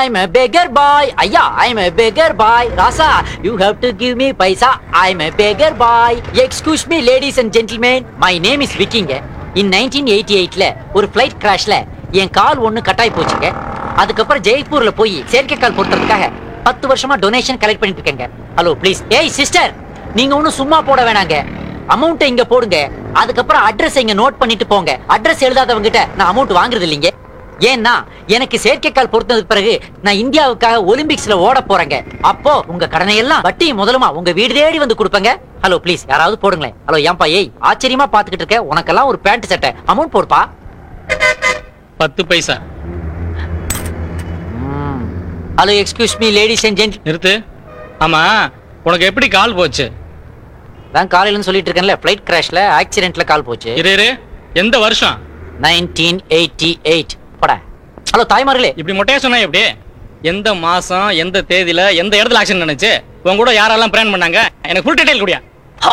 I'm a beggar boy. ஐயா I'm a beggar boy. Rasa you have to give me paisa I'm a beggar boy. Excuse me ladies and gentlemen. My name is விக்கிங்க in 1988ல ஒரு flight கிராஷ்ல என் கால் ஒண்ணு கட்டாய் போச்சுங்க அதுக்கப்புறம் ஜெய்ப்பூர்ல போய் செயற்கைக்கால் பொருத்துறதுக்காக பத்து வருஷமா donation collect பண்ணிட்டு இருக்கேங்க ஹலோ ப்ளீஸ் ஏய் சிஸ்டர் நீங்க ஒண்ணும் சும்மா போட வேணாங்க அமௌண்ட் இங்க போடுங்க அதுக்கப்புறம் அட்ரஸ் இங்க நோட் பண்ணிட்டு போங்க அட்ரஸ் எழுதாதவங்க கிட்ட நான் அமௌண்ட் வாங்குறது இல்லைங்க ஏன்னா எனக்கு செயற்கைக்கால் பொருத்ததுக்கு பிறகு நான் இந்தியாவுக்காக ஒலிம்பிக்ஸ்ல ஓட போறேங்க அப்போ உங்க கடனை எல்லாம் வட்டி முதலுமா உங்க வீடு தேடி வந்து கொடுப்பேங்க ஹலோ ப்ளீஸ் யாராவது போடுங்களேன் ஹலோ ஏன்பா ஏய் ஆச்சரியமா பாத்துக்கிட்டு இருக்க உனக்கெல்லாம் ஒரு பேண்ட் சட்டை அமௌண்ட் போடுப்பா பத்து paisa hello excuse me ladies and gent நிறுத்து ஆமா உனக்கு எப்படி கால் போச்சு தான் காலையில சொல்லிட்டு இருக்கேன்ல ஃபிளைட் கிராஷ்ல ஆக்சிடென்ட்ல கால் போச்சு இரு இரு எந்த வருஷம் நைன்டீன் எயிட்டி எயிட் பட ஹலோ தாய்மார்களே இப்படி மொட்டையா சொன்னா எப்படி எந்த மாசம் எந்த தேதியில எந்த இடத்துல ஆக்சிடென்ட் நடந்துச்சு உன் கூட யாரெல்லாம் பிளான் பண்ணாங்க எனக்கு ஃபுல் டீடைல் குடியா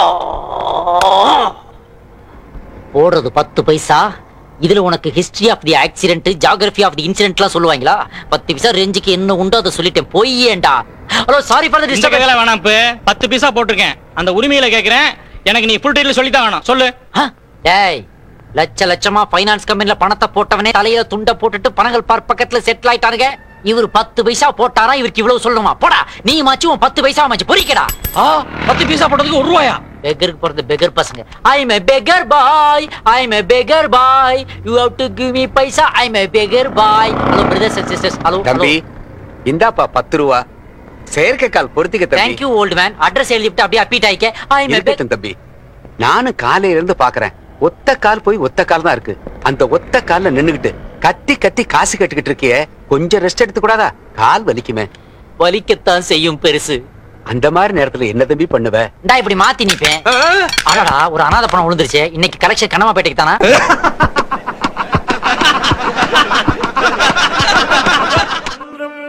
போடுறது பத்து பைசா இதுல உனக்கு history of the accident geography of the இன்சிடென்ட்லாம் சொல்லுவாங்களா பத்து பைசா ரேஞ்சுக்கு என்ன உண்டோ அதை சொல்லிட்டேன் பொய்யேண்டா ஹலோ சாரி ஃபார் தி இந்த டிஸ்டர்பன்ஸ் கையில வேணாம் இப்ப பத்து பைசா போட்டிருக்கேன் அந்த உரிமையில கேக்குறேன் எனக்கு நீ ஃபுல் டீடைல் சொல்லி தான் வேணும் சொல்லு டேய் லட்ச லட்சமா ஃபைனான்ஸ் கம்பெனில பணத்தை போட்டவனே தலையில துண்ட போட்டுட்டு பணங்கள் பார் பக்கத்துல செட்டில் ஆயிட்டானுங்க இவர் பத்து பைசா போட்டாரா இவருக்கு இவ்வளவு சொல்லணுமா போடா நீ மாச்சு உன் பத்து பைசா மாச்சு பொறிக்கடா ஆ பத்து பைசா போட்டதுக்கு ஒரு ரூபாயா பெக்கருக்கு போறது பெக்கர் பசங்க I am a beggar boy I am a beggar boy you have to give me paisa I am a beggar boy hello brothers and sisters hello தம்பி இந்தாப்பா பத்து ரூபா செயற்கைக்கால் பொருத்திக்க தேங்க் தம்பி யூ ஓல்ட் மேன் அட்ரஸ் எழுதிட்டு அப்படியே அப்பீட் ஆயிக்க ஐ எம் a இருக்கட்டும் தம்பி நானும் காலையில இருந்து பாக்குறேன் ஒத்த கால் போய் ஒத்த கால் தான் இருக்கு அந்த ஒத்த கால்ல நின்னுகிட்டு கத்தி கத்தி காசு கட்டுக்கிட்டு இருக்கியே கொஞ்சம் ரெஸ்ட் எடுத்து கூடாதா கால் வலிக்குமே வலிக்கத்தான் செய்யும் பெருசு அந்த மாதிரி நேரத்துல என்ன தம்பி பண்ணுவ இந்தா இப்படி மாத்தி நிப்பேன் அடடா ஒரு அனாதை பணம் விழுந்துருச்சு இன்னைக்கு கலெக்ஷன் கனமா பேட்டைக்கு தானா